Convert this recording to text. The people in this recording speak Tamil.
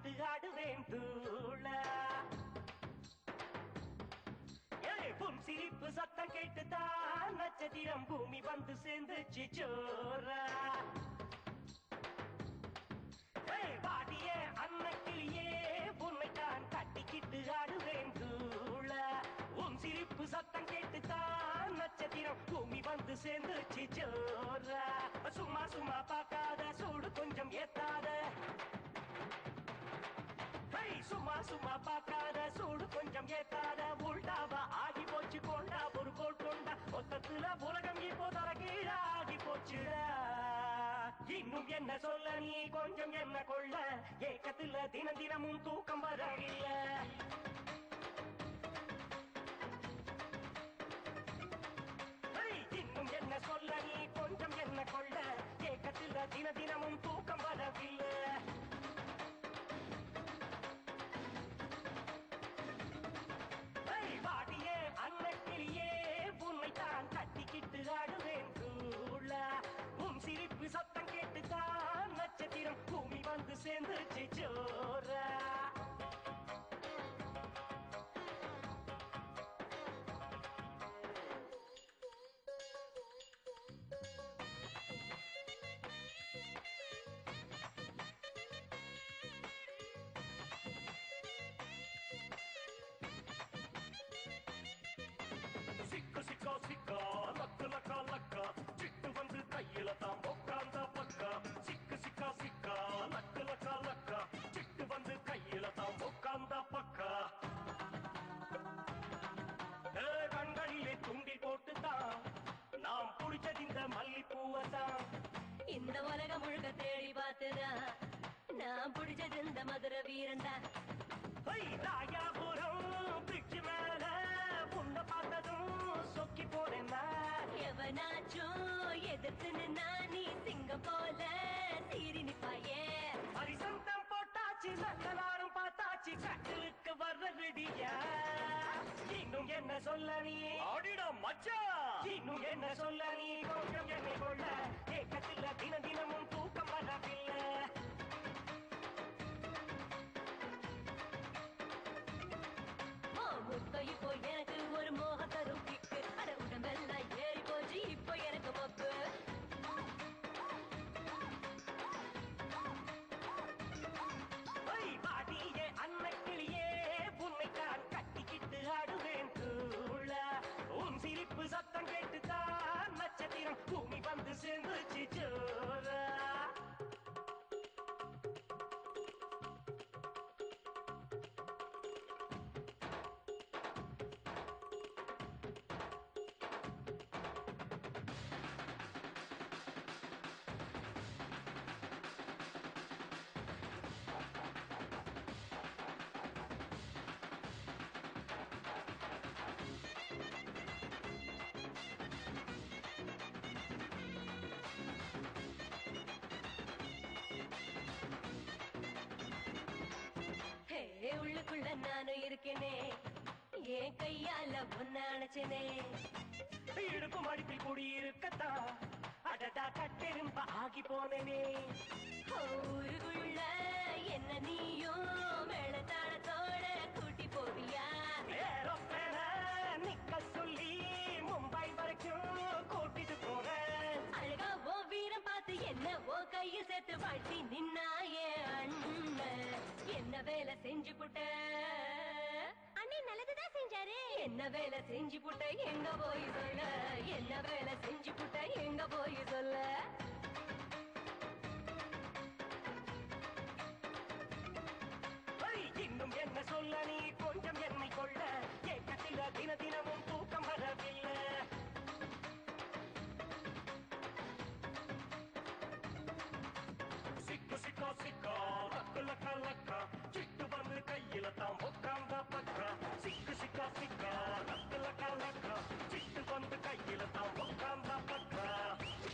கட்டிக்கிட்டு ஆடுவேன் தூள ஏய், புன் சிரிப்பு சத்தம் கேட்டுதான் நட்சத்திரம் பூமி வந்து சேர்ந்துச்சு சோரா ஏய், பாடிய அன்னக்கிளியே உன்னைத்தான் கட்டிக்கிட்டு ஆடுவேன் தூள உன் சிரிப்பு சத்தம் கேட்டுத்தான் நட்சத்திரம் பூமி வந்து சேர்ந்துச்சு சோரா சும்மா சும்மா பார்க்காத சூடு கொஞ்சம் ஏத்தாத ஹை, சும்மா சும்மா பார்க்காத சூடு கொஞ்சம் ஏத்தாத உள்டாவா ஆகி போச்சு கொண்டா ஒரு கோல் கொண்டா மொத்தத்துல உலகம் இப்போ தலகீழா ஆகி போச்சுடா இன்னும் என்ன சொல்ல நீ கொஞ்சம் என்ன கொள்ள ஏக்கத்துல தினம் தினமும் தூக்கம் வரவில்ல ஹை, இன்னும் என்ன சொல்ல நீ கொஞ்சம் என்ன கொள்ள ஏக்கத்துல தின தினமும் தூக்கம் வரவில்லை ஏய், வாடியே அன்னக்கிளியே உன்னைத்தான் கட்டிக்கிட்டு ஆடுவேன் தூள உன் சிரிப்பு சத்தம் கேட்டுத்தான் நட்சத்திரம் பூமி வந்து சேர்ந்துச்சு சோரா சிக்கு சிக்கா சிக்கா லக்கு லக்கா லக்கா சிட்டு வந்து கையில தான் உட்கார்ந்த பக்கா சிக்கு சிக்கா சிக்கா லக்கு லக்கா லக்கா சிட்டு வந்து கையில தான் உட்கார்ந்த பக்கா ஏ, கண்களிலே துண்டி போட்டுதான் நாம் புடிச்சது இந்த மல்லிப்பூவை தான் இந்த உலகம் முழுக்க தேடி பார்த்துதா நான் பிடிச்சது இந்த மதுரை வீரன்டா ஹொய், ராயாபுரம் பிச்சு மேல உன்னை பார்த்ததும் சொக்கி போனேன்னா எவனாச்சும் எதிர்த்து நின்னா நீ சிங்கம் போல சீறி நிப்பாயே ஹரிசந்தம் போட்டாச்சு நல்ல நாளும் பார்த்தாச்சு கட்டிலுக்கு வர்ற ரெடியா இன்னும் என்ன சொல்ல நீ ஆடிடா மச்சா இன்னும் என்ன சொல்ல நீ கொஞ்சம் என்னை கொள்ள ஏக்கத்தில் தின தினமும் தூக்கம் வரவில்லை ஓ முத்த இப்போ எனக்கு ஒரு மோக தரும் கிக்கு அட உடம்பெல்லாம் ஏறி போச்சு இப்போ எனக்கு மொக்கு ஒய் பாடியே அன்னக்கிளியே உன்னைத்தான் கட்டிக்கிட்டு ஆடுவேன் தூள உன் சிரிப்பு சத்தம் கேட்டுத்தான் நட்சத்திரம் பூமி வந்து சேர்ந்துச்சு சோரா ஹே உள்ளுக்குள்ள நானும் இருக்கேனே என் கையால ஒன்ன அணைச்சனே இடுப்பு மடிப்பில் குடியிருக்கத்தான் அடடா கட்டெரும்ப ஆகி போனேனே ஊருக்குள்ள என்ன நீயும் மேளதாளத்தோட கூட்டி போவியா ஏரோப்ளேன நிக்க சொல்லி மும்பை வரைக்கும் கூட்டிட்டு போறேன் அழகா ஓ வீரம் பார்த்து என்ன ஓ கையில் சேர்த்து வாழ்த்தி நின்னாயே அண்ணன் என்ன வேலை செஞ்சு புட்ட அண்ணே நல்லதுதான் செஞ்சாரு என்ன வேலை செஞ்சு புட்ட எங்க போய் சொல்ல என்ன வேலை செஞ்சு புட்ட எங்க போய் சொல்ல ஐ, இன்னும் என்ன சொல்ல நீ கொஞ்சம் என்னை கொள்ள